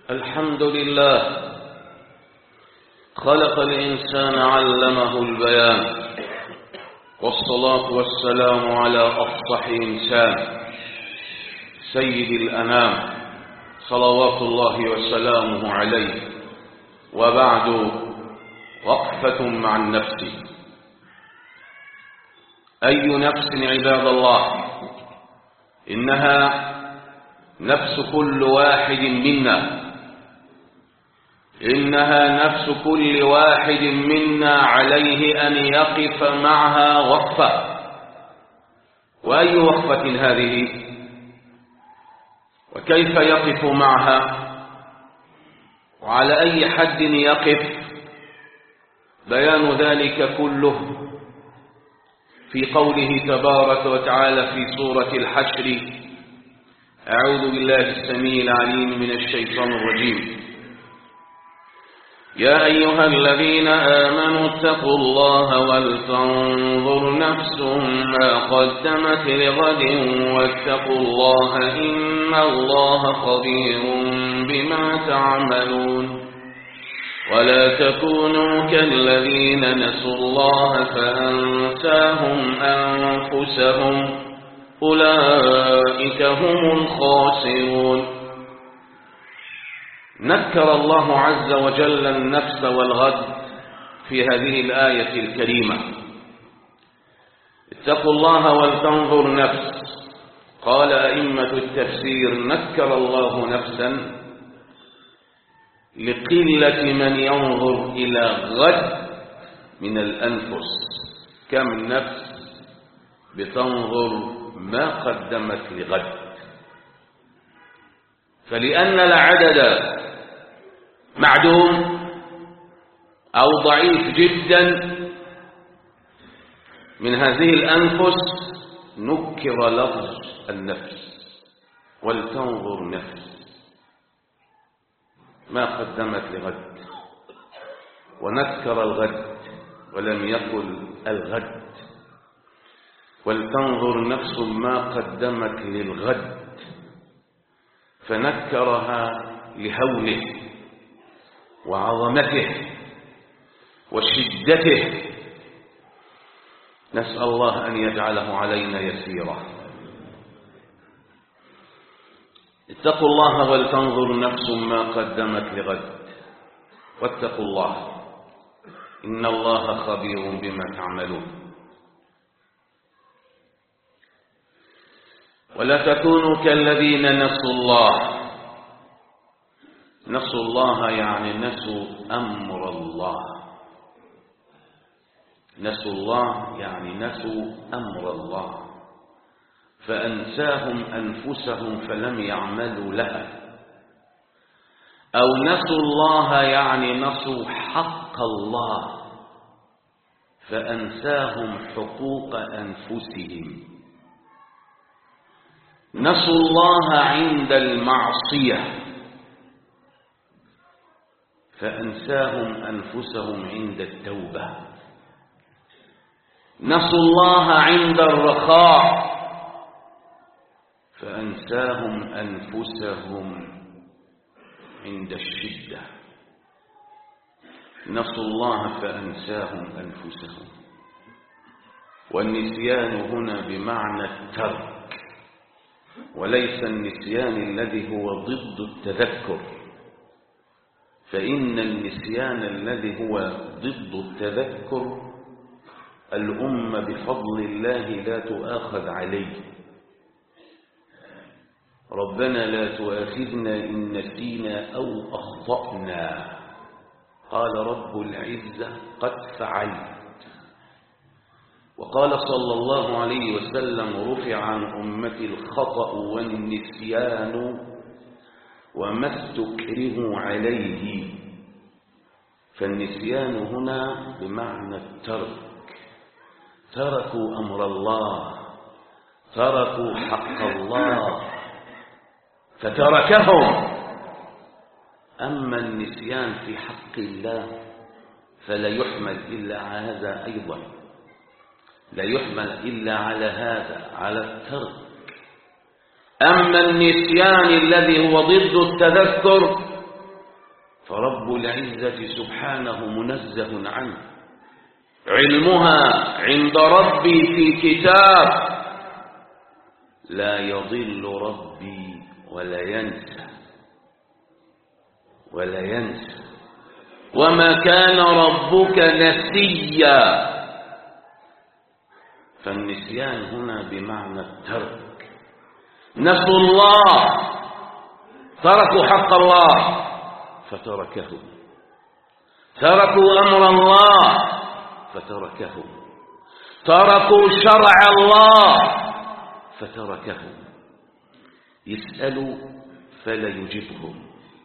الحمد لله خلق الإنسان علمه البيان والصلاة والسلام على أفصح إنسان سيد الأنام صلوات الله وسلامه عليه وبعد وقفة مع النفس أي نفس عباد الله إنها نفس كل واحد منا إنها نفس كل واحد منا عليه أن يقف معها وقفة وأي وقفة هذه وكيف يقف معها وعلى أي حد يقف بيان ذلك كله في قوله تبارك وتعالى في سورة الحشر أعوذ بالله السميع العليم من الشيطان الرجيم يا أيها الذين آمنوا اتقوا الله ولتنظر نفس ما قدمت لغد واتقوا الله إن الله خبير بما تعملون ولا تكونوا كالذين نسوا الله فأنساهم أنفسهم أولئك هم الخاسرون نكر الله عز وجل النفس والغد في هذه الآية الكريمة اتقوا الله ولتنظر نفس قال أئمة التفسير نكر الله نفسا لقلة من ينظر إلى غد من الأنفس كم نفس بتنظر ما قدمت لغد فلأن العدد معدوم أو ضعيف جدا من هذه الأنفس نكر لفظ النفس ولتنظر نفس ما قدمت لغد ونكر الغد ولم يقل الغد ولتنظر نفس ما قدمت للغد فنكرها لهوله وعظمته وشدته نسأل الله أن يجعله علينا يسيرا اتقوا الله ولتنظر نفس ما قدمت لغد واتقوا الله إن الله خبير بما تعملون ولا تكونوا كالذين نسوا الله نسوا الله يعني نسوا أمر الله نسوا الله يعني نسوا أمر الله فأنساهم أنفسهم فلم يعملوا لها أو نسوا الله يعني نسوا حق الله فأنساهم حقوق أنفسهم نسوا الله عند المعصية فأنساهم أنفسهم عند التوبة نسوا الله عند الرخاء فأنساهم أنفسهم عند الشدة نسوا الله فأنساهم أنفسهم والنسيان هنا بمعنى الترك وليس النسيان الذي هو ضد التذكر فإن النسيان الذي هو ضد التذكر الأمة بفضل الله لا تؤاخذ عليه ربنا لا تؤاخذنا إن نسينا أو أخطأنا قال رب العزة قد فعلت وقال صلى الله عليه وسلم رفع عن أمتي الخطأ والنسيان وما استكرهوا عليه فالنسيان هنا بمعنى الترك تركوا أمر الله تركوا حق الله فتركهم أما النسيان في حق الله فلا يحمل إلا على هذا أيضا لا يحمل إلا على هذا على الترك أما النسيان الذي هو ضد التذكر فرب العزة سبحانه منزه عنه علمها عند ربي في كتاب لا يضل ربي ولا ينسى ولا ينسى وما كان ربك نسيا فالنسيان هنا بمعنى الترك نسوا الله تركوا حق الله فتركه تركوا أمر الله فتركه تركوا شرع الله فتركه يسألوا فلا يجبهم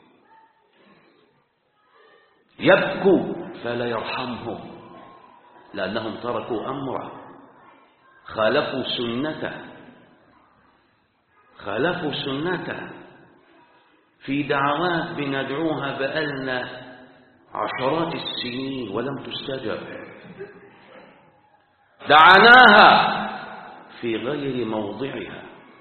يبكوا فلا يرحمهم لأنهم تركوا أمره خالفوا سنته خالفوا سنته في دعوات بندعوها بقالنا عشرات السنين ولم تستجب دعاناها في غير موضعها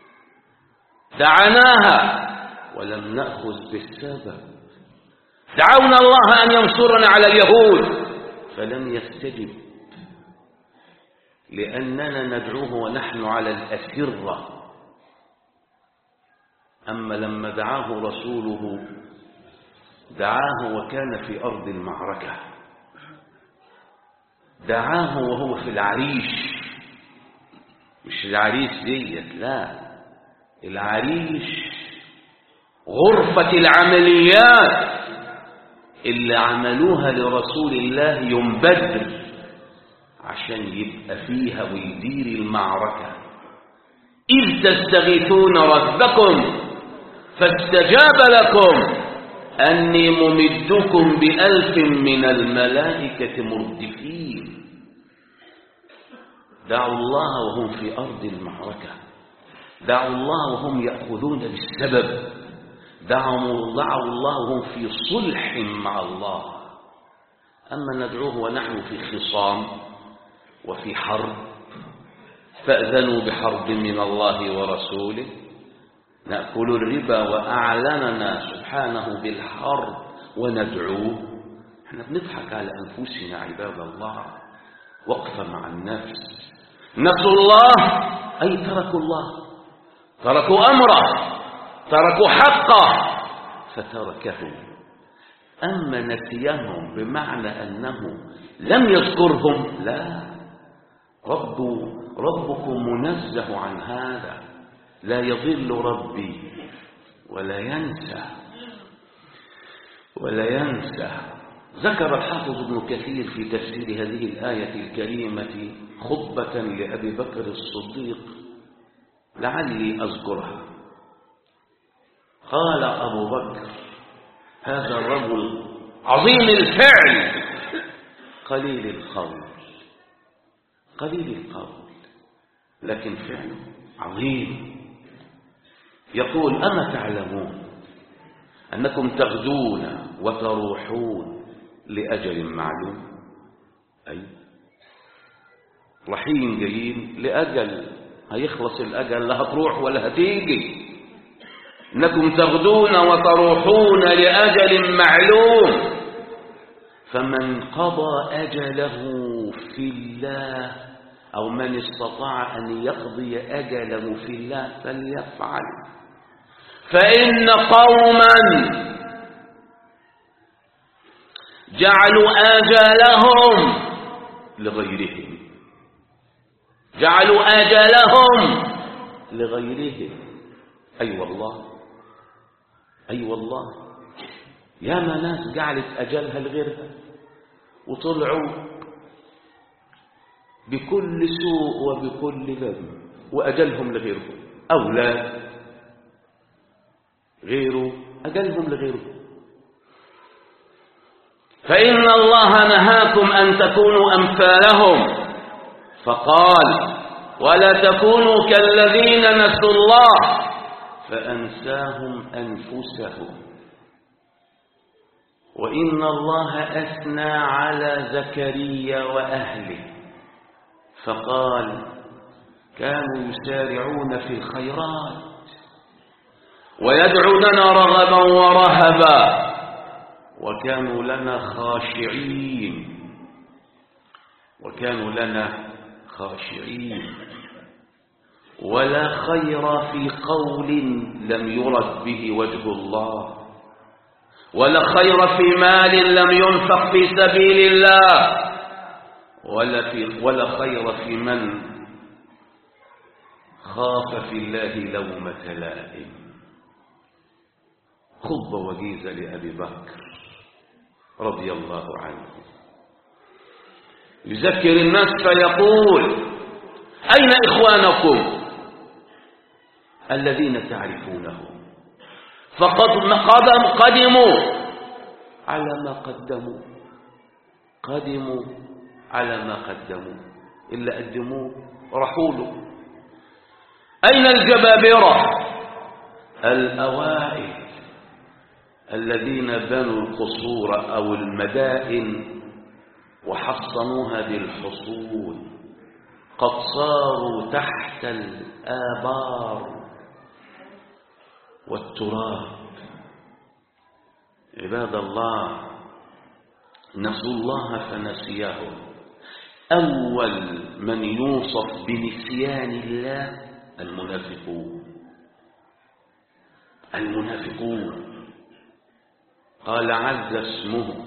دعاناها ولم نأخذ بالسبب دعونا الله أن ينصرنا على اليهود فلم يستجب لأننا ندعوه ونحن على الأسرة أما لما دعاه رسوله دعاه وكان في أرض المعركة دعاه وهو في العريش مش العريس ديت لا العريش غرفة العمليات اللي عملوها لرسول الله يوم بدر عشان يبقى فيها ويدير المعركة إذ تستغيثون ربكم فاستجاب لكم أني ممدكم بألف من الملائكة مردفين دعوا الله وهم في أرض المعركة دعوا الله وهم يأخذون بالسبب دعوا دعوا الله وهم في صلح مع الله أما ندعوه ونحن في خصام وفي حرب فأذنوا بحرب من الله ورسوله نأكل الربا وأعلننا سبحانه بالحرب وندعوه احنا بنضحك على أنفسنا عباد الله وقفة مع النفس نسوا الله أي تركوا الله تركوا أمره تركوا حقه فتركه أما نسيهم بمعنى أنه لم يذكرهم لا رب ربكم منزه عن هذا لا يضل ربي ولا ينسى ولا ينسى ذكر الحافظ ابن كثير في تفسير هذه الآية الكريمة خطبة لأبي بكر الصديق لعلي أذكرها قال أبو بكر هذا الرجل عظيم الفعل قليل القول قليل القول لكن فعله عظيم يقول أما تعلمون أنكم تغدون وتروحون لأجل معلوم أي رحيم جايين لأجل هيخلص الأجل لا هتروح ولا هتيجي إنكم تغدون وتروحون لأجل معلوم فمن قضى أجله في الله أو من استطاع أن يقضي أجله في الله فليفعل فإن قوما جعلوا آجالهم لغيرهم جعلوا آجالهم لغيرهم أي أيوة والله أي أيوة والله يا ما ناس جعلت أجلها لغيرها وطلعوا بكل سوء وبكل ذنب وأجلهم لغيرهم أولاد غيره أجلهم لغيره فإن الله نهاكم أن تكونوا أمثالهم فقال ولا تكونوا كالذين نسوا الله فأنساهم أنفسهم وإن الله أثنى على زكريا وأهله فقال كانوا يسارعون في الخيرات ويدعوننا رغبا ورهبا وكانوا لنا خاشعين وكانوا لنا خاشعين ولا خير في قول لم يرد به وجه الله ولا خير في مال لم ينفق في سبيل الله ولا, في ولا خير في من خاف في الله لومة لائم خطبة وجيزة لأبي بكر رضي الله عنه يذكر الناس فيقول أين إخوانكم الذين تعرفونهم فقد قدم قدموا على ما قدموا قدموا على ما قدموا إلا قدموه رحولوا أين الجبابرة الأوائل الذين بنوا القصور أو المدائن وحصنوها بالحصول قد صاروا تحت الآبار والتراب عباد الله نسوا الله فنسيهم أول من يوصف بنسيان الله المنافقون المنافقون قال عز اسمه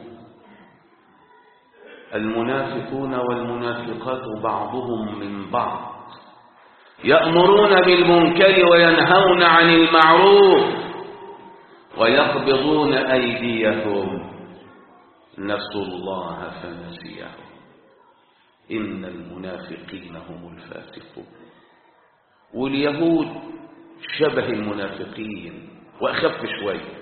المنافقون والمنافقات بعضهم من بعض يأمرون بالمنكر وينهون عن المعروف ويقبضون أيديهم نسوا الله فنسيهم إن المنافقين هم الفاسقون واليهود شبه المنافقين وأخف شويه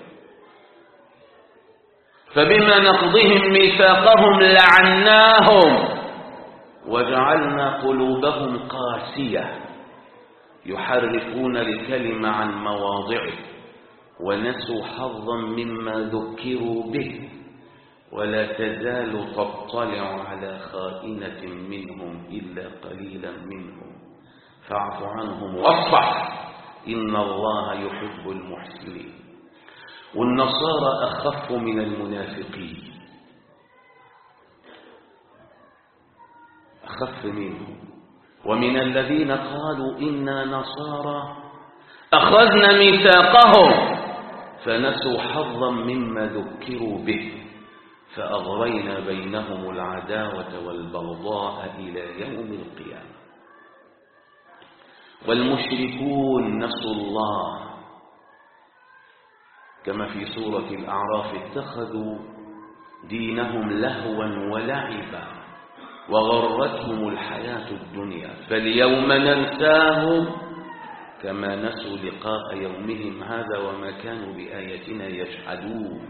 فبما نقضهم ميثاقهم لعناهم وجعلنا قلوبهم قاسية يحرفون الكلم عن مواضعه ونسوا حظا مما ذكروا به ولا تزال تطلع على خائنة منهم إلا قليلا منهم فاعف عنهم واصفح إن الله يحب المحسنين والنصارى أخف من المنافقين أخف منهم ومن الذين قالوا إنا نصارى أخذنا ميثاقهم فنسوا حظا مما ذكروا به فأغرينا بينهم العداوة والبغضاء إلى يوم القيامة والمشركون نسوا الله كما في سورة الأعراف اتخذوا دينهم لهوا ولعبا وغرتهم الحياة الدنيا فاليوم ننساهم كما نسوا لقاء يومهم هذا وما كانوا بآياتنا يجحدون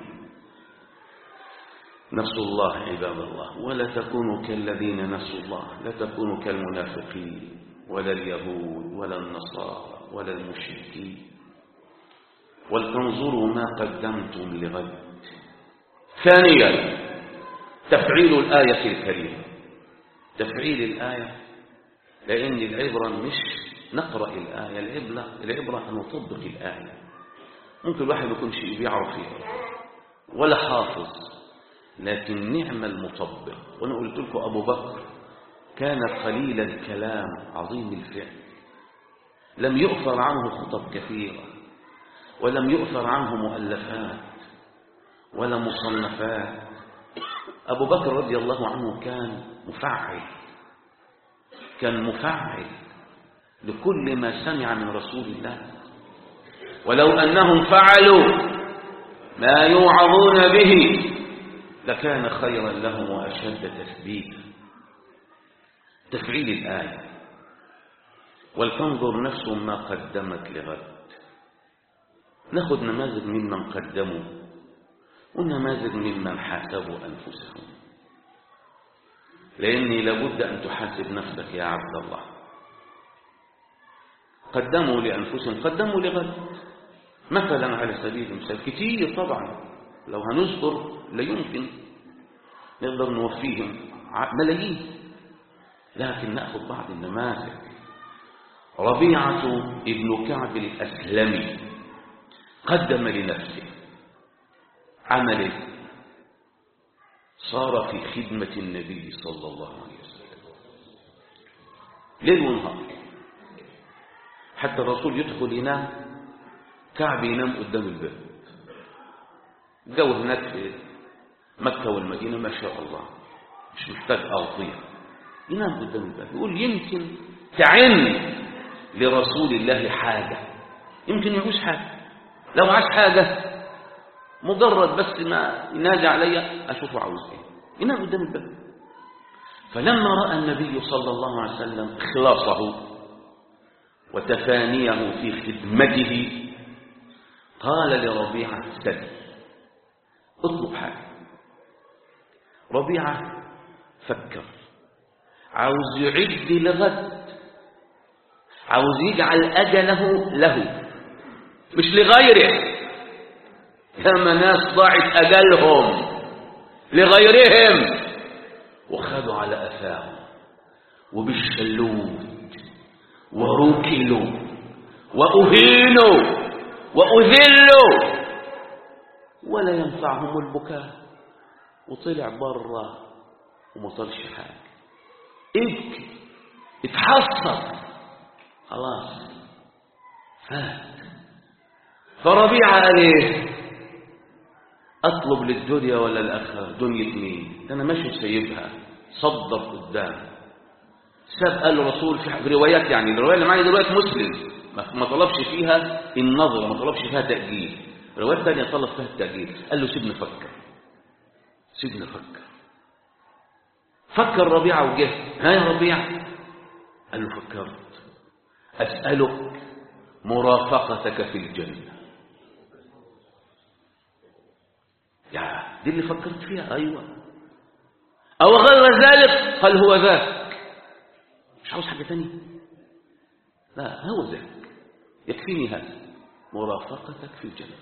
نسوا الله عباد الله ولا تكونوا كالذين نسوا الله لا تكونوا كالمنافقين ولا اليهود ولا النصارى ولا المشركين ولتنظروا ما قدمتم لغد ثانيا تفعيل الآية الكريمة تفعيل الآية لأن العبرة مش نقرأ الآية العبرة, العبرة أن نطبق الآية ممكن الواحد يكون شيء بيعرف يقرأ ولا حافظ لكن نعم المطبق وأنا قلت لكم أبو بكر كان قليل الكلام عظيم الفعل لم يؤثر عنه خطب كثيرة ولم يؤثر عنه مؤلفات ولا مصنفات أبو بكر رضي الله عنه كان مفعل كان مفعل لكل ما سمع من رسول الله ولو أنهم فعلوا ما يوعظون به لكان خيرا لهم وأشد تثبيتا تفعيل الآية ولتنظر نفس ما قدمت لغد ناخذ نماذج ممن قدموا ونماذج ممن حاسبوا أنفسهم لأني لابد أن تحاسب نفسك يا عبد الله قدموا لأنفسهم قدموا لغد مثلا على سبيل المثال كتير طبعا لو هنذكر لا يمكن نقدر نوفيهم ملايين لكن نأخذ بعض النماذج ربيعة ابن كعب الأسلمي قدم لنفسه عمل صار في خدمة النبي صلى الله عليه وسلم ليل ونهار حتى الرسول يدخل ينام كعب ينام قدام الباب جو هناك في مكة والمدينة ما شاء الله مش محتاج أغطية ينام قدام الباب يقول يمكن تعن لرسول الله حاجة يمكن يعوز حاجة لو عاش حاجة مجرد بس ما ينادي علي أشوفه عاوز ايه ينام قدام الباب فلما رأى النبي صلى الله عليه وسلم إخلاصه وتفانيه في خدمته قال لربيعة سل اطلب حاجة ربيعة فكر عاوز يعد لغد عاوز يجعل أجله له مش لغيره ياما ناس ضاعت أجلهم لغيرهم وخدوا على أفاهم وبالشلوت وركلوا وأهينوا وأذلوا ولا ينفعهم البكاء وطلع بره وما طلش حاجة ابكي اتحصر خلاص فات فربيعة قال ايه اطلب للدنيا ولا الاخره دنيا مين ده انا ماشي سايبها صدر قدام ساب قال الرسول في روايات يعني الروايه اللي معايا دلوقتي مسلم ما طلبش فيها النظر ما طلبش فيها تاجيل روايات ثانيه طلب فيها التاجيل قال له سيبني افكر سيبني افكر فكر ربيعه وجه ها يا ربيعه قال له فكرت اسالك مرافقتك في الجنه يا دي اللي فكرت فيها أيوة أو غير ذلك قال هو ذاك مش عاوز حاجة تانية لا هو ذاك يكفيني هذا مرافقتك في الجنة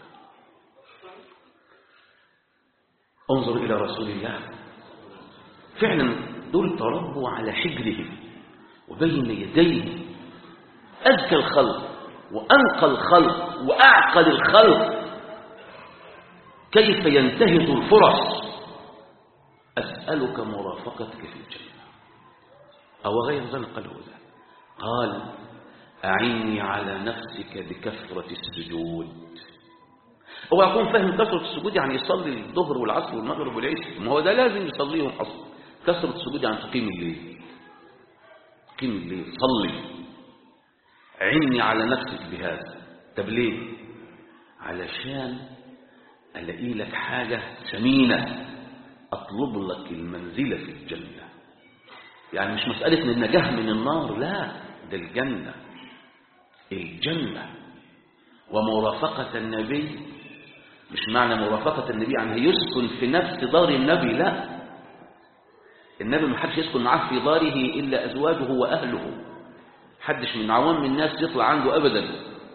انظر إلى رسول الله فعلا دول تربوا على حجره وبين يديه أذكى الخلق وأنقى الخلق وأعقل الخلق كيف ينتهز الفرص أسألك مرافقتك في الجنة أو غير ذلك قال هو ذلك قال أعني على نفسك بكثرة السجود هو يكون فاهم كثرة السجود يعني يصلي الظهر والعصر والمغرب والعشاء ما هو ده لازم يصليهم أصلا كثرة السجود يعني تقيم الليل تقيم الليل صلي عني على نفسك بهذا طب ليه علشان ألاقي لك حاجة ثمينة أطلب لك المنزلة في الجنة يعني مش مسألة النجاة من النار لا ده الجنة الجنة ومرافقة النبي مش معنى مرافقة النبي يعني يسكن في نفس دار النبي لا النبي ما حدش يسكن معاه في داره إلا أزواجه وأهله حدش من عوام الناس يطلع عنده أبدا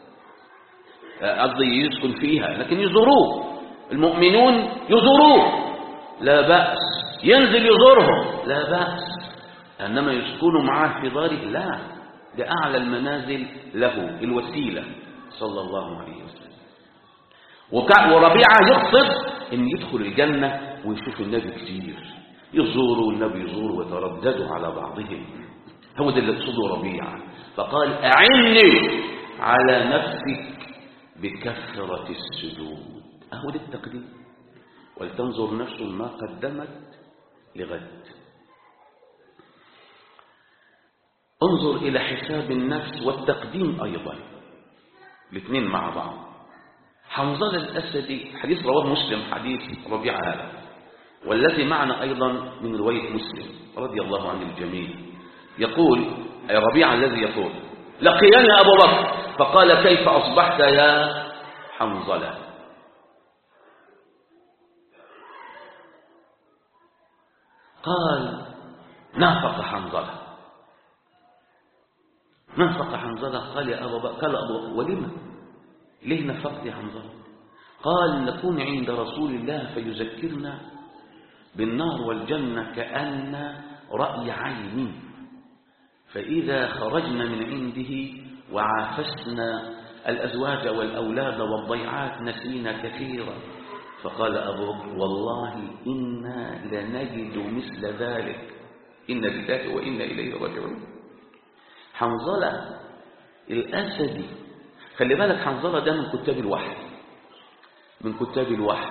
قصدي يسكن فيها لكن يزوروه المؤمنون يزوروه لا بأس ينزل يزورهم لا بأس إنما يسكنوا معاه في داره لا ده أعلى المنازل له الوسيلة صلى الله عليه وسلم وربيعة يقصد أن يدخل الجنة ويشوف النبي كتير يزوروا والنبي يزور ويترددوا على بعضهم هو ده اللي يقصده ربيعة فقال أعني على نفسك بكثرة السجود أهو ده التقديم ولتنظر نفس ما قدمت لغد انظر إلى حساب النفس والتقديم أيضا الاثنين مع بعض حنظل الأسدي حديث رواه مسلم حديث ربيع هذا والذي معنا أيضا من رواية مسلم رضي الله عن الجميع يقول أي ربيع الذي يقول لقيني أبو بكر فقال كيف أصبحت يا حنظلة قال نافق حنظلة نافق حنظلة قال يا أبو بكر قال أبو بكر ولما ليه نفقت يا حنظلة قال نكون عند رسول الله فيذكرنا بالنار والجنة كأن رأي عين فإذا خرجنا من عنده وعافسنا الأزواج والأولاد والضيعات نسينا كثيرا فقال أبو بكر والله إنا لنجد مثل ذلك إن لله وإنا إليه راجعون حنظلة الأسدي خلي بالك حنظلة ده من كتاب الوحي من كتاب الوحي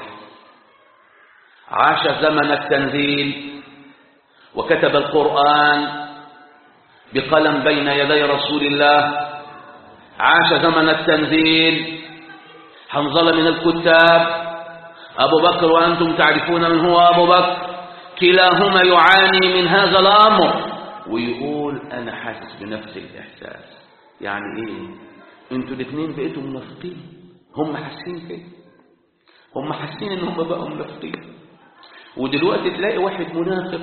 عاش زمن التنزيل وكتب القرآن بقلم بين يدي رسول الله عاش زمن التنزيل حنظلة من الكتاب أبو بكر وأنتم تعرفون من هو أبو بكر كلاهما يعاني من هذا الأمر ويقول أنا حاسس بنفس الإحساس يعني إيه أنتوا الاثنين بقيتوا منافقين هم حاسين كده هم حاسين إن هم بقوا منافقين ودلوقتي تلاقي واحد منافق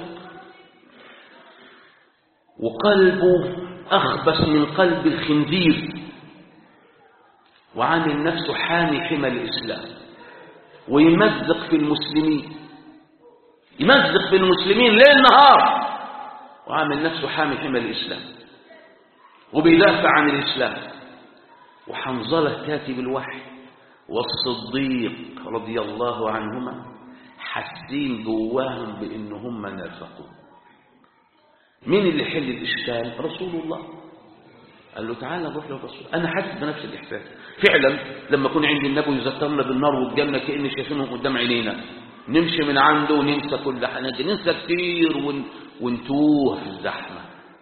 وقلبه أخبث من قلب الخنزير وعامل نفسه حامي حمى الإسلام ويمزق في المسلمين يمزق في المسلمين ليل نهار وعامل نفسه حامي حمى الإسلام وبيدافع عن الإسلام وحنظلة كاتب الوحي والصديق رضي الله عنهما حاسين جواهم بأن هم نافقون مين اللي حل الإشكال رسول الله قال له تعالى نروح للرسول أنا حاسس بنفس الإحساس فعلا لما كنا عند النبي يذكرنا بالنار والجنة كأن شايفينهم قدام عينينا نمشي من عنده وننسى كل حاجة ننسى كتير ون... ونتوه في الزحمة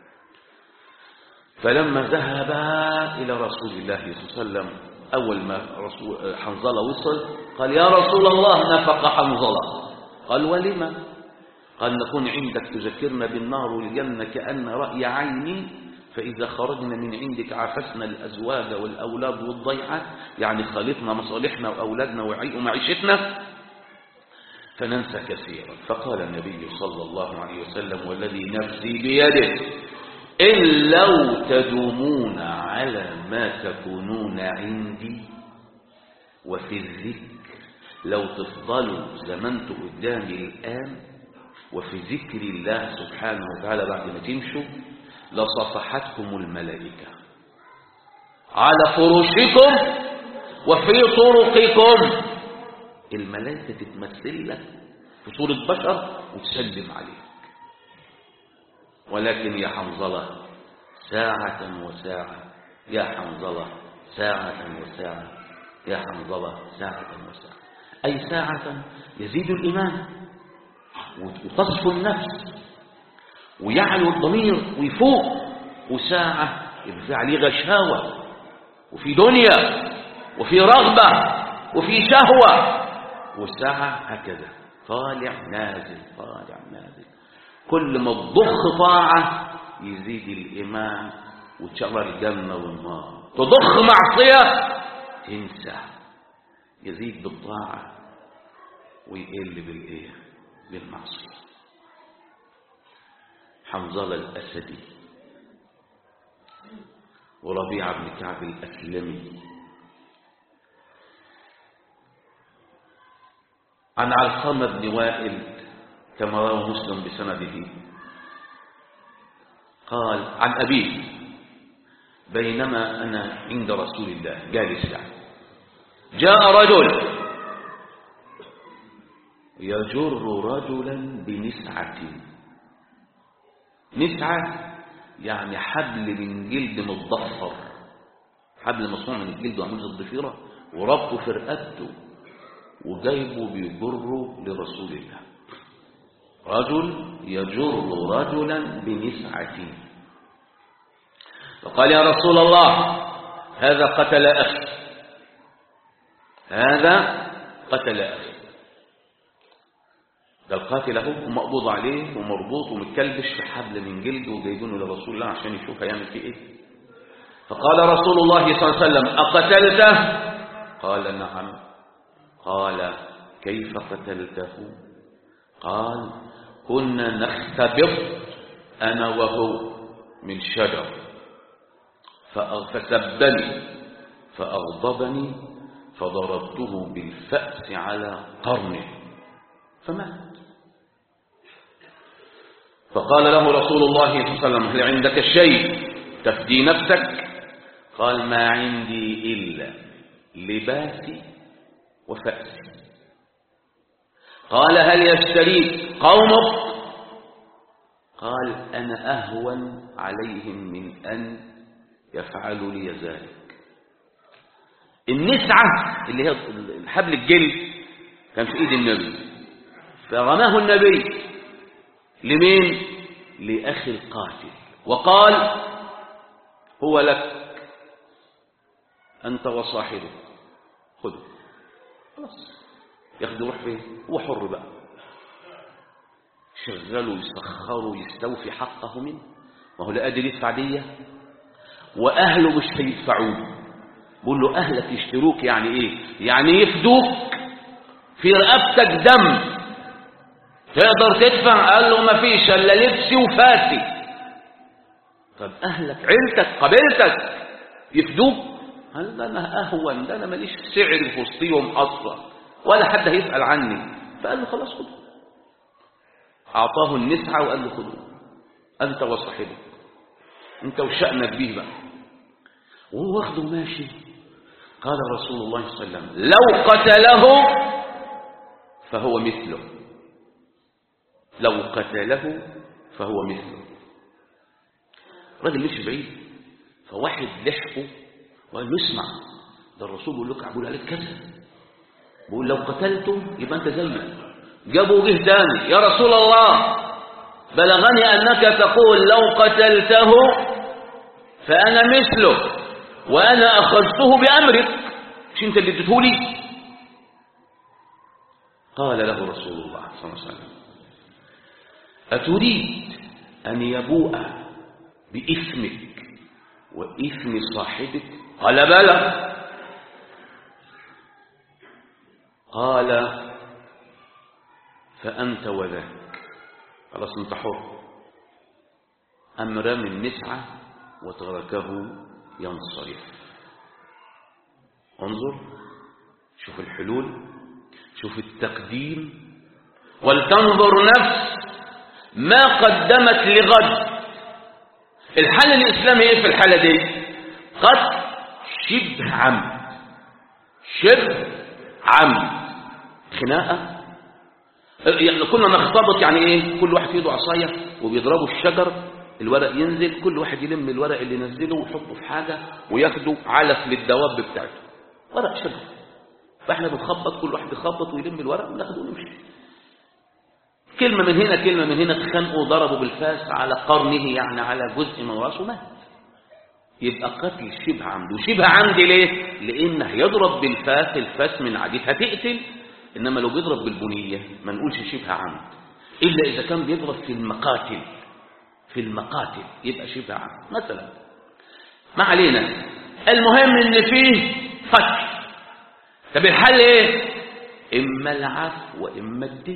فلما ذهب إلى رسول الله صلى الله عليه وسلم أول ما رسول حنظلة وصل قال يا رسول الله نفق حنظلة قال ولما قال نكون عندك تذكرنا بالنار والجنة كأن رأي عيني فإذا خرجنا من عندك عفسنا الأزواج والأولاد والضيعة يعني خالطنا مصالحنا وأولادنا ومعيشتنا فننسى كثيرا فقال النبي صلى الله عليه وسلم والذي نفسي بيده إن لو تدومون على ما تكونون عندي وفي الذكر لو تفضلوا زمنت قدامي الآن وفي ذكر الله سبحانه وتعالى بعد ما تمشوا لصفحتكم الملائكة على فروشكم وفي طرقكم الملائكة تتمثل لك في صورة بشر وتسلم عليك ولكن يا حنظلة ساعة وساعة يا حنظلة ساعة وساعة يا حنظلة ساعة وساعة أي ساعة يزيد الإيمان وتصفو النفس ويعلو الضمير ويفوق وساعة يبقى في عليه غشاوة وفي دنيا وفي رغبة وفي شهوة وساعة هكذا طالع نازل طالع نازل كل ما تضخ طاعة يزيد الإيمان وتشغل الجنة والنار تضخ معصية تنسى يزيد بالطاعة ويقل بالإيه بالمعصية حنظلة الأسدي وربيعة بن كعب الأسلمي عن علقمة بن وائل كما رواه مسلم بسنده قال عن أبيه بينما أنا عند رسول الله جالس يعني جاء رجل يجر رجلا بنسعة نسعة يعني حبل من جلد متضفر حبل مصنوع من الجلد وعمل الضفيرة وربطه في رقبته وجايبه بيجره لرسول الله رجل يجر رجلا بنسعة فقال يا رسول الله هذا قتل أخي هذا قتل أخي ده القاتل اهو ومقبوض عليه ومربوط ومتكلبش في حبل من جلده وجايبينه لرسول الله عشان يشوف هيعمل فيه ايه فقال رسول الله صلى الله عليه وسلم أقتلته قال نعم قال كيف قتلته قال كنا نختبط أنا وهو من شجر فسبني فأغضبني فضربته بالفأس على قرنه فمات فقال له رسول الله صلى الله عليه وسلم هل عندك شيء تفدي نفسك قال ما عندي إلا لباسي وفأسي قال هل يشتريك قومك قال أنا أهون عليهم من أن يفعلوا لي ذلك النسعة اللي هي الحبل الجلد كان في إيد النبي فرماه النبي لمين لأخي القاتل وقال هو لك أنت وصاحبه خذه خلاص ياخده يروح فين هو حر بقى شغله يسخره يستوفي حقه منه ما هو لا قادر يدفع ديه واهله مش هيدفعوه بقول له اهلك يشتروك يعني ايه يعني يفدوك في رقبتك دم تقدر تدفع قال له ما فيش الا لبسي وفاتي طب اهلك عيلتك قبيلتك يفدوك قال ده انا اهون ده انا ماليش سعر في وسطيهم اصلا ولا حد هيسال عني فقال له خلاص خده اعطاه النسعه وقال له خده انت وصاحبك انت وشأنك بيه بقى وهو واخده ماشي قال رسول الله صلى الله عليه وسلم لو قتله فهو مثله لو قتله فهو مثله راجل مش بعيد فواحد لحقه وقال له اسمع ده الرسول بيقول لك بيقول عليك كذا بيقول لو قتلته يبقى انت زيه جابوا جه تاني يا رسول الله بلغني انك تقول لو قتلته فانا مثله وانا اخذته بامرك مش انت اللي اديتهولي قال له رسول الله صلى الله عليه وسلم اتريد ان يبوء باثمك واثم صاحبك قال بلى قال فأنت وذاك خلاص انت حر أم رمي النسعة وتركه ينصرف انظر شوف الحلول شوف التقديم ولتنظر نفس ما قدمت لغد الحل الإسلامي ايه في الحالة دي قد شبه عمد شبه عمد خناقة يعني كنا نختبط يعني ايه كل واحد في ايده عصايه وبيضربوا الشجر الورق ينزل كل واحد يلم الورق اللي نزله ويحطه في حاجه وياخده علف للدواب بتاعته ورق شجر فاحنا بنخبط كل واحد يخبط ويلم الورق وناخده ونمشي كلمة من هنا كلمة من هنا اتخانقوا ضربوا بالفاس على قرنه يعني على جزء من راسه مات يبقى قتل شبه عمد وشبه عمد ليه لان هيضرب بالفاس الفاس من عديد هتقتل إنما لو بيضرب بالبنية ما نقولش شبه عمد إلا إذا كان بيضرب في المقاتل في المقاتل يبقى شبه عمد مثلا ما علينا المهم إن فيه قتل طب الحل إيه إما العفو وإما الدي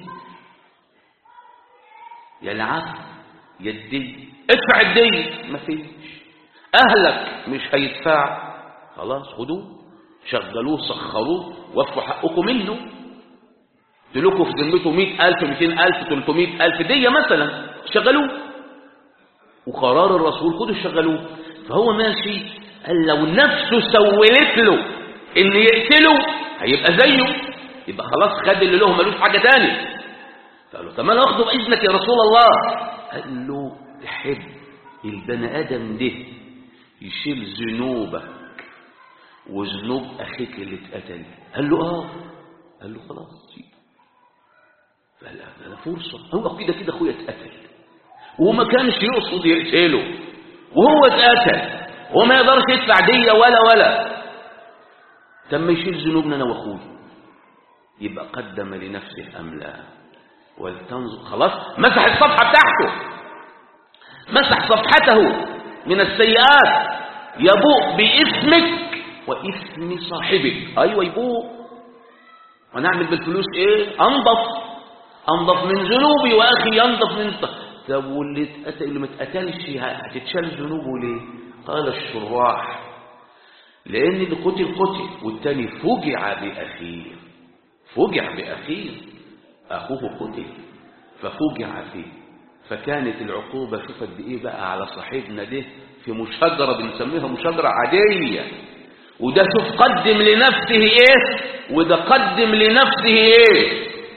يا العفو يا الدي ادفع الدي ما فيش أهلك مش هيدفع خلاص خدوه شغلوه سخروه وفوا حقكم منه تلوكوا في ذمته 100000 200000 300000 دية مثلا شغلوه وقرار الرسول خدوا شغلوه فهو ماشي قال لو نفسه سولت له ان يقتله هيبقى زيه يبقى خلاص خد اللي له ملوش حاجة تاني فقال له طب انا اخده باذنك يا رسول الله قال له تحب البني ادم ده يشيل ذنوبك وذنوب اخيك اللي اتقتل قال له اه قال له خلاص سيبه فقال ده فرصة هو كده كده اخويا اتقتل وما كانش يقصد يقتله وهو اتقتل وما يقدرش يدفع دية ولا ولا تم يشيل ذنوبنا انا واخويا يبقى قدم لنفسه ام لا ولتنظر خلاص مسح الصفحة بتاعته مسح صفحته من السيئات يبوء باسمك واسم صاحبك ايوه يبوء ونعمل بالفلوس ايه انضف انضف من ذنوبي واخي ينضف من طب واللي اتقتل اللي ما اتقتلش هتتشال ذنوبه ليه قال الشراح لان اللي قتل قتل والتاني فجع باخيه فجع باخيه اخوه قتل ففجع فيه فكانت العقوبة شوف قد ايه بقى على صاحبنا ده في مشاجرة بنسميها مشاجرة عادية وده شوف قدم لنفسه ايه وده قدم لنفسه ايه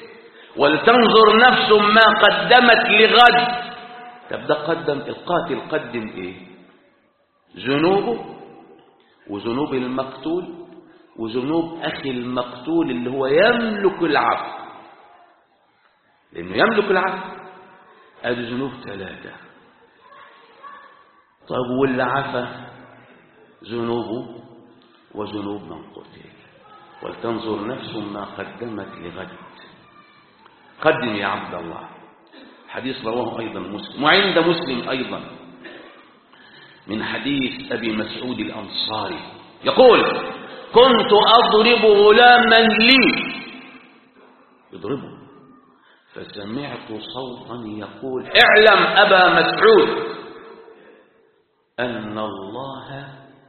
ولتنظر نفس ما قدمت لغد طب ده قدم القاتل قدم ايه ذنوبه وذنوب المقتول وذنوب اخي المقتول اللي هو يملك العفو لانه يملك العفو ادي ذنوب ثلاثه طب واللي عفى ذنوبه وذنوب من قتل ولتنظر نفس ما قدمت لغد قدم يا عبد الله حديث رواه أيضا مسلم وعند مسلم أيضا من حديث أبي مسعود الأنصاري يقول كنت أضرب غلاما لي يضربه فسمعت صوتا يقول اعلم أبا مسعود أن الله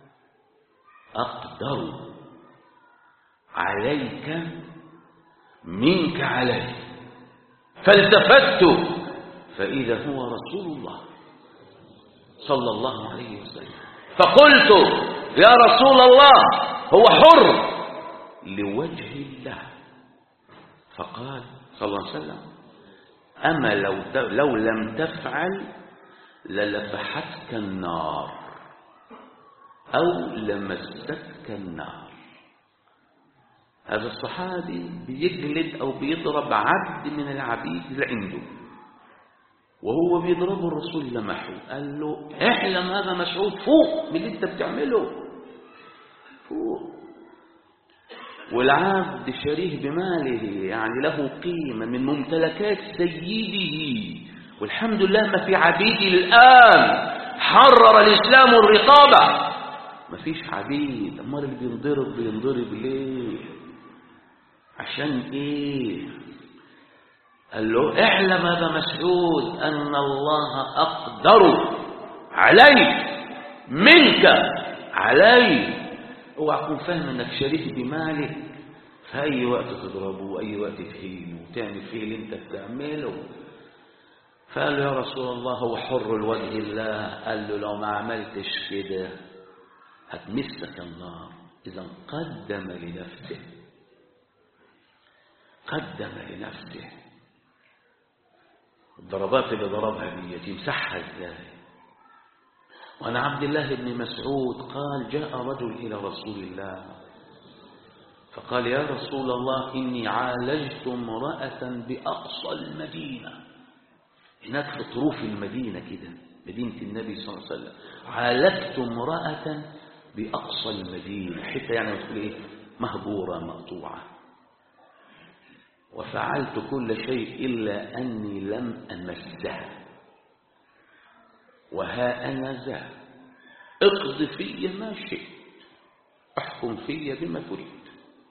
أقدر عليك منك عليه فالتفت فإذا هو رسول الله صلى الله عليه وسلم فقلت يا رسول الله هو حر لوجه الله فقال صلى الله عليه وسلم أما لو, لو لم تفعل للفحتك النار أو لمستك النار هذا الصحابي بيجلد أو بيضرب عبد من العبيد اللي عنده وهو بيضربه الرسول لمحه قال له احلم هذا مسعود فوق من اللي انت بتعمله فوق والعبد شريه بماله يعني له قيمة من ممتلكات سيده والحمد لله ما في عبيد الآن حرر الإسلام الرقابة ما فيش عبيد أمال اللي بينضرب بينضرب ليه عشان ايه قال له اعلم هذا مسعود أن الله أقدر عليك منك علي اوعى تكون فاهم انك شريك بمالك في اي وقت تضربه واي وقت تهينه وتعمل فيه اللي انت بتعمله فقال له يا رسول الله هو حر لوجه الله قال له لو ما عملتش كده هتمسك النار اذا قدم لنفسه قدم لنفسه الضربات اللي ضربها دي يمسحها ازاي وعن عبد الله بن مسعود قال جاء رجل إلى رسول الله فقال يا رسول الله إني عالجت امرأة بأقصى المدينة هناك في طروف المدينة كده مدينة النبي صلى الله عليه وسلم عالجت امرأة بأقصى المدينة حتى يعني تقول إيه مهبورة مقطوعة وفعلت كل شيء إلا أني لم أمسها وها أنا ذا اقض في ما شئت احكم في بما تريد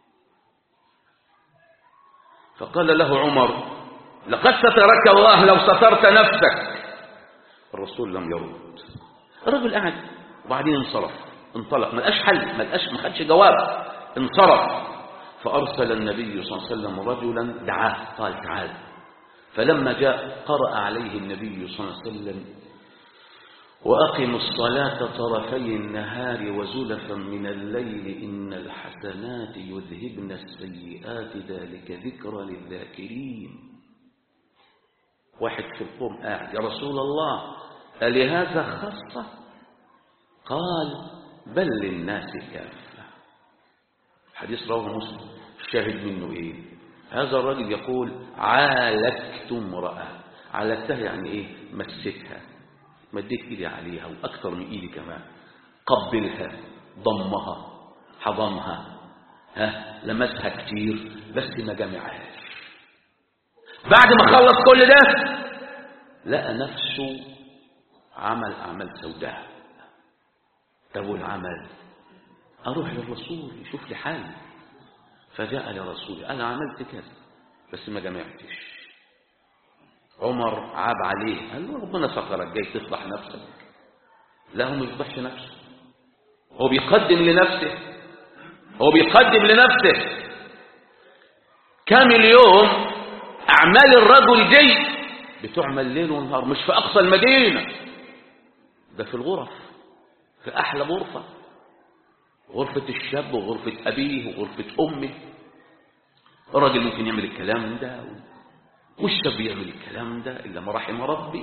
فقال له عمر لقد سترك الله لو سترت نفسك الرسول لم يرد الرجل قعد وبعدين انصرف انطلق ما لقاش حل ما لقاش ما خدش جواب انصرف فأرسل النبي صلى الله عليه وسلم رجلا دعاه قال تعال فلما جاء قرأ عليه النبي صلى الله عليه وسلم وأقم الصلاة طرفي النهار وزلفا من الليل إن الحسنات يذهبن السيئات ذلك ذكرى للذاكرين واحد في القوم قاعد يا رسول الله ألهذا خاصة قال بل للناس كافة حديث رواه مسلم الشاهد منه إيه هذا الرجل يقول عالجت امرأة عالجتها يعني إيه مستها مديت ايدي عليها واكثر من ايدي كمان قبلها ضمها حضنها ها لمسها كتير بس ما جمعهاش بعد ما خلص كل ده لقى نفسه عمل اعمال سوداء طب والعمل اروح للرسول يشوف لي حل فجاء لرسول انا عملت كذا بس ما جمعتش عمر عاب عليه قال له ربنا سترك جاي تصلح نفسك لا هو ما يصلحش نفسه هو بيقدم لنفسه هو بيقدم لنفسه كام اليوم أعمال الرجل دي بتعمل ليل ونهار مش في أقصى المدينة ده في الغرف في أحلى غرفة غرفة الشاب وغرفة أبيه وغرفة أمه الراجل ممكن يعمل الكلام ده مش بيعمل الكلام ده إلا ما رحم ربي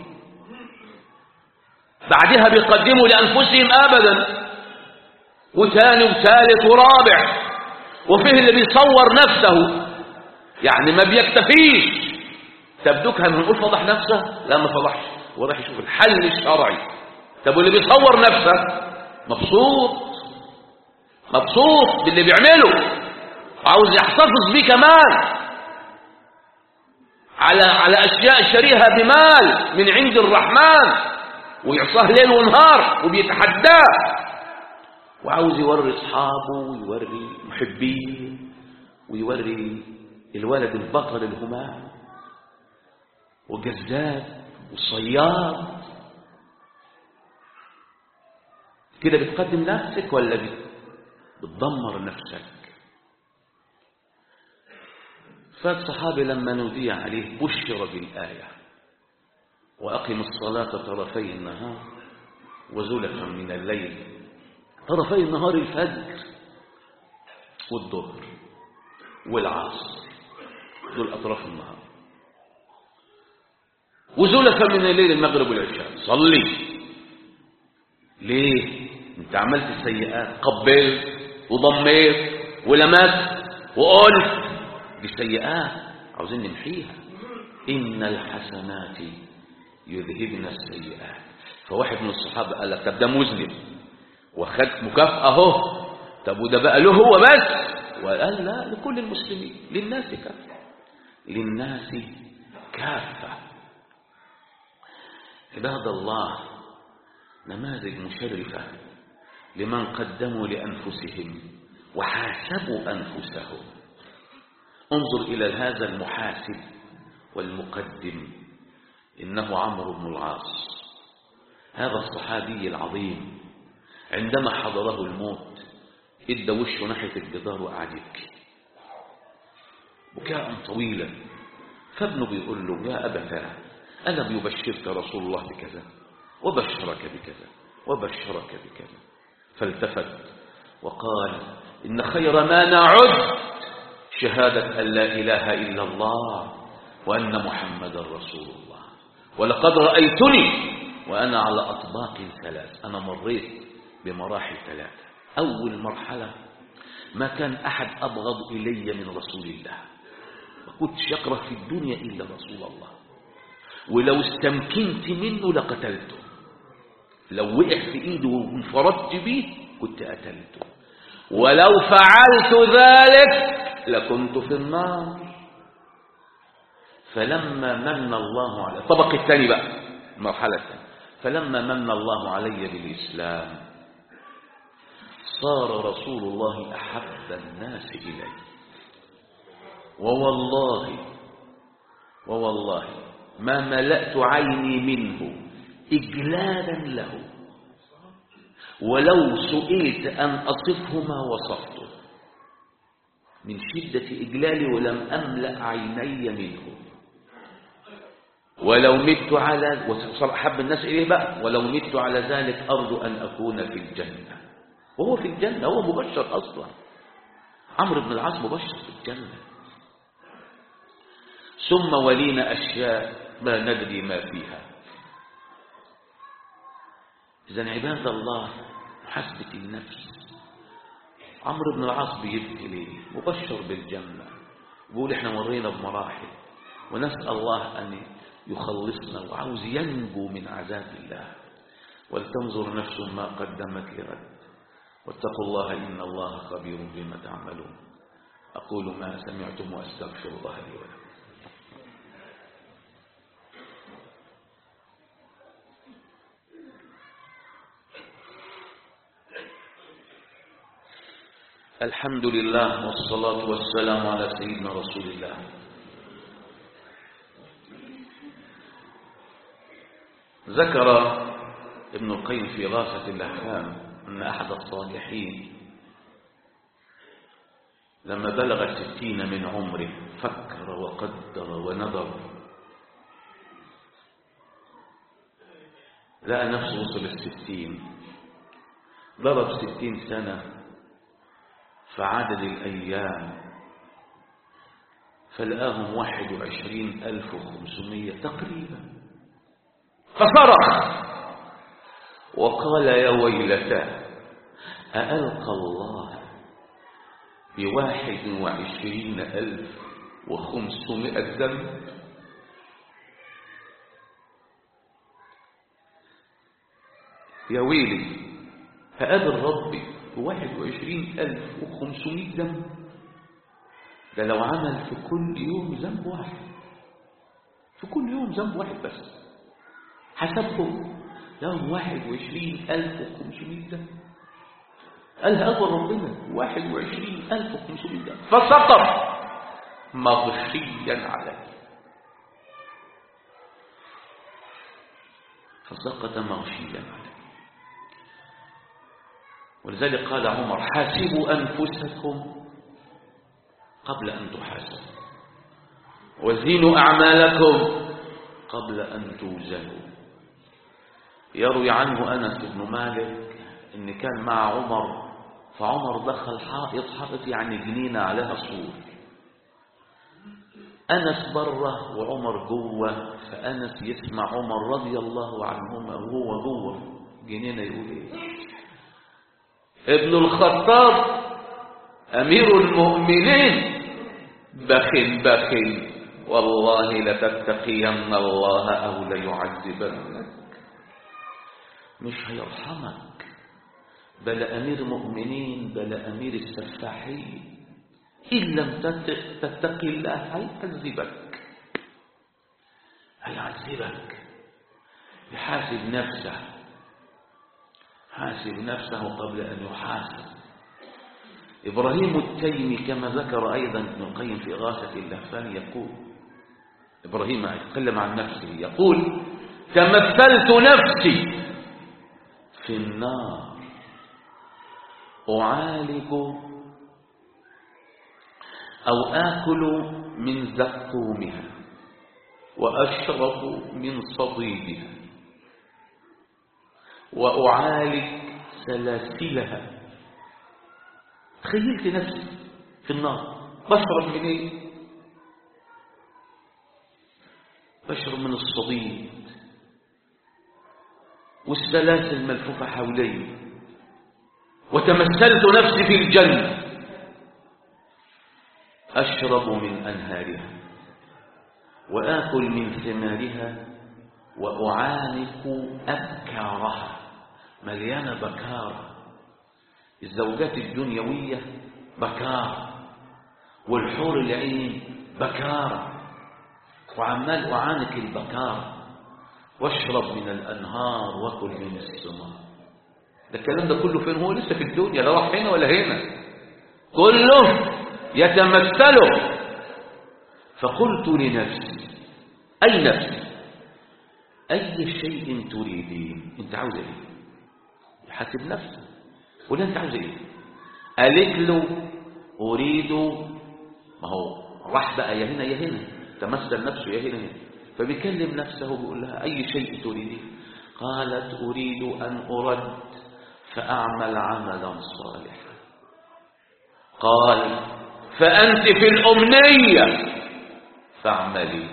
بعدها بيقدموا لأنفسهم أبدا وثاني وثالث ورابع وفيه اللي بيصور نفسه يعني ما بيكتفيش تبدوكها من نقول فضح نفسه لا ما فضحش وراح يشوف الحل الشرعي طب واللي بيصور نفسه مبسوط مبسوط باللي بيعمله وعاوز يحتفظ بيه كمان على على اشياء شريها بمال من عند الرحمن ويعصاه ليل ونهار وبيتحداه وعاوز يوري اصحابه ويوري محبيه ويوري الولد البطل الهمام وجذاب وصياد كده بتقدم نفسك ولا بتدمر نفسك فالصحابي لما نودي عليه بشر بالآية وأقم الصلاة طرفي النهار وزلفا من الليل طرفي النهار الفجر والظهر والعصر دول أطراف النهار وزلفا من الليل المغرب والعشاء صلي ليه انت عملت السيئات قبلت وضميت ولمست وقلت دي سيئات عاوزين نمحيها إن الحسنات يذهبن السيئات فواحد من الصحابة قال لك طب ده مذنب وخد مكافأة اهو طب وده بقى له هو بس وقال لا لكل المسلمين للناس كافة للناس كافة عباد الله نماذج مشرفة لمن قدموا لأنفسهم وحاسبوا أنفسهم انظر إلى هذا المحاسب والمقدم إنه عمرو بن العاص هذا الصحابي العظيم عندما حضره الموت ادى وشه ناحية الجدار وقعد يبكي بكاء طويلا فابنه بيقول له يا أبتاه ألم يبشرك رسول الله بكذا وبشرك بكذا وبشرك بكذا فالتفت وقال إن خير ما نعد شهادة أن لا إله إلا الله وأن محمد رسول الله ولقد رأيتني وأنا على أطباق ثلاث أنا مريت بمراحل ثلاثة أول مرحلة ما كان أحد أبغض إلي من رسول الله ما كنتش يكره في الدنيا إلا رسول الله ولو استمكنت منه لقتلته لو وقع في إيده وانفردت به كنت قتلته ولو فعلت ذلك لكنت في النار فلما من الله على الطبق الثاني بقى المرحلة الثانية فلما من الله علي بالإسلام صار رسول الله أحب الناس إلي ووالله ووالله ما ملأت عيني منه إجلالا له ولو سئلت أن أصفه ما وصفته من شدة إجلالي ولم أملأ عيني منه ولو مت على وصار أحب الناس إليه بقى ولو مت على ذلك أرجو أن أكون في الجنة وهو في الجنة هو مبشر أصلا عمرو بن العاص مبشر في الجنة ثم ولينا أشياء ما ندري ما فيها إذا عباد الله محاسبة النفس عمرو بن العاص بيبكي ليه مبشر بالجنة بيقول احنا مرينا بمراحل ونسأل الله أن يخلصنا وعاوز ينجو من عذاب الله ولتنظر نفس ما قدمت لغد واتقوا الله إن الله خبير بما تعملون أقول ما سمعتم وأستغفر الله لي ولكم الحمد لله والصلاة والسلام على سيدنا رسول الله ذكر ابن القيم في غاثة الأحكام أن أحد الصالحين لما بلغ الستين من عمره فكر وقدر ونظر لقى نفسه وصل الستين ضرب ستين سنة فعدد الأيام فلقاهم واحد وعشرين ألف وخمسمية تقريبا فصرخ وقال يا ويلتا أألقى الله بواحد وعشرين ألف وخمسمائة ذنب يا ويلي هقابل ربي بواحد وعشرين ألف وخمسمائة ذنب ده لو عمل في كل يوم ذنب واحد في كل يوم ذنب واحد بس حسبهم لهم واحد وعشرين ألف وخمسمائة ذنب قال هقابل ربنا واحد وعشرين ألف وخمسمائة ذنب فسقط مغشيا عليه فسقط مغشيا عليه ولذلك قال عمر حاسبوا أنفسكم قبل أن تحاسبوا وزينوا أعمالكم قبل أن توزنوا يروي عنه أنس بن مالك إن كان مع عمر فعمر دخل حائط حائط يعني جنينة عليها سور أنس بره وعمر جوه فأنس يسمع عمر رضي الله عنهما وهو جوه جنينة يقول إيه ابن الخطاب أمير المؤمنين بخل بخل والله لتتقين الله أو ليعذبنك مش هيرحمك بل أمير مؤمنين بل أمير السفاحين إن لم تتق الله هيعذبك هيعذبك يحاسب نفسه حاسب نفسه قبل أن يحاسب إبراهيم التيمي كما ذكر أيضا ابن القيم في إغاثة اللهفان يقول إبراهيم يتكلم عن نفسه يقول تمثلت نفسي في النار أعالج أو آكل من زقومها وأشرب من صديدها وأعالج سلاسلها تخيلت نفسي في النار بشرب من ايه بشرب من الصديد والسلاسل ملفوفة حولي وتمثلت نفسي في الجنة أشرب من أنهارها وآكل من ثمارها وأعانق أبكارها مليانة بكار الزوجات الدنيوية بكار والحور العين بكار وعمال أعانق البكار واشرب من الأنهار وكل من الثمار ده الكلام ده كله فين هو لسه في الدنيا لا راح هنا ولا هنا كله يتمثله فقلت لنفسي أي نفسي أي شيء تريدين أنت عاوز إيه يحاسب نفسه ولا أنت عاوز إيه قالت له أريد ما هو راح بقى يا هنا يا هنا تمثل نفسه يا هنا هنا فبيكلم نفسه بيقول لها أي شيء تريدين قالت أريد أن أرد فأعمل عملا صالحا قال فأنت في الأمنية فاعملي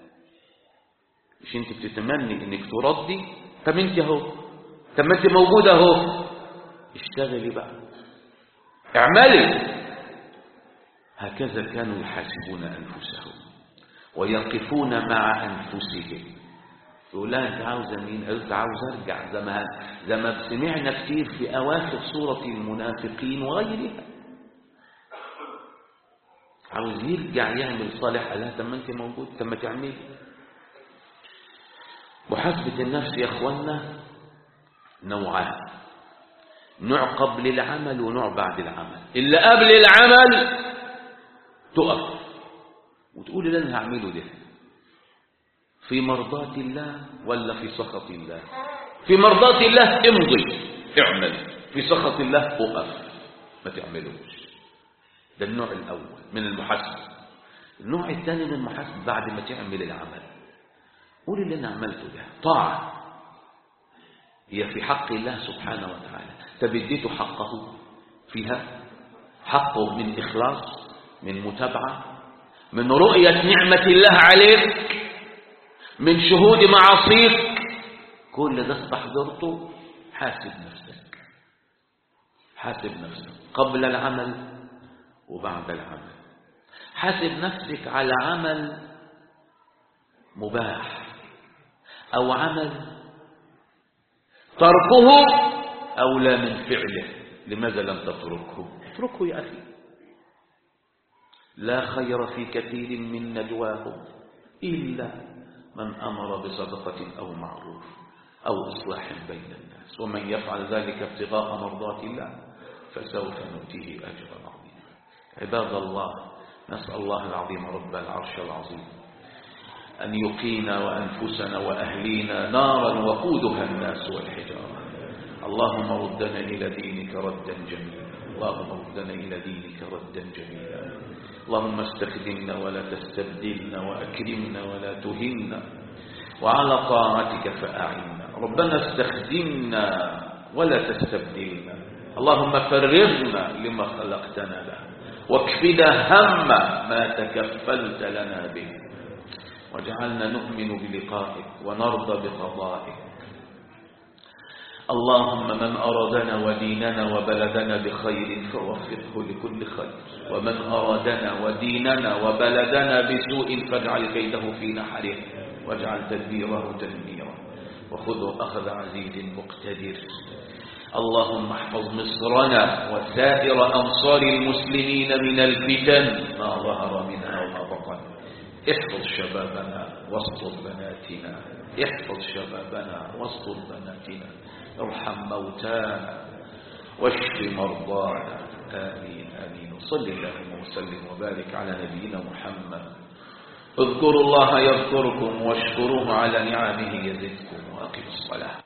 مش انت بتتمني انك تردي طب انت اهو طب ما انت موجوده اهو اشتغلي بقى اعملي هكذا كانوا يحاسبون انفسهم ويقفون مع انفسهم يقول لها انت عاوزه مين قلت عاوز ارجع زي ما زي ما سمعنا كتير في اواخر سوره المنافقين وغيرها عاوز يرجع يعمل صالح قال لها طب ما انت موجود طب ما تعملي محاسبة النفس يا اخوانا نوعان نوع قبل العمل ونوع بعد العمل اللي قبل العمل تقف وتقول اللي انا هعمله ده في مرضاة الله ولا في سخط الله في مرضاة الله امضي اعمل في سخط الله اقف ما تعملوش ده النوع الأول من المحاسبة النوع الثاني من المحاسبة بعد ما تعمل العمل قول اللي أنا عملته ده طاعة هي في حق الله سبحانه وتعالى تبديت حقه فيها حقه من إخلاص من متابعة من رؤية نعمة الله عليك من شهود معاصيك كل ده استحضرته حاسب نفسك حاسب نفسك قبل العمل وبعد العمل حاسب نفسك على عمل مباح أو عمل تركه أولى من فعله لماذا لم تتركه اتركه يا أخي لا خير في كثير من نجواهم إلا من أمر بصدقة أو معروف أو إصلاح بين الناس ومن يفعل ذلك ابتغاء مرضات الله فسوف نؤتيه أجرا عظيما عباد الله نسأل الله العظيم رب العرش العظيم أن يقينا وأنفسنا وأهلينا نارا وقودها الناس والحجارة اللهم ردنا إلى دينك ردا جميلا اللهم ردنا إلى دينك ردا جميلا اللهم استخدمنا ولا تستبدلنا وأكرمنا ولا تهنا وعلى طاعتك فأعنا ربنا استخدمنا ولا تستبدلنا اللهم فرغنا لما خلقتنا له واكفنا هم ما تكفلت لنا به واجعلنا نؤمن بلقائك ونرضى بقضائك اللهم من أرادنا وديننا وبلدنا بخير فوفقه لكل خير ومن أرادنا وديننا وبلدنا بسوء فاجعل كيده في نحره واجعل تدبيره تدميرا وخذه أخذ عزيز مقتدر اللهم احفظ مصرنا وسائر أنصار المسلمين من الفتن ما ظهر منها وما بطن احفظ شبابنا واستر بناتنا احفظ شبابنا واستر بناتنا ارحم موتانا واشف مرضانا آمين آمين وصل اللهم وسلم وبارك على نبينا محمد اذكروا الله يذكركم واشكروه على نعمه يزدكم وأقيموا الصلاة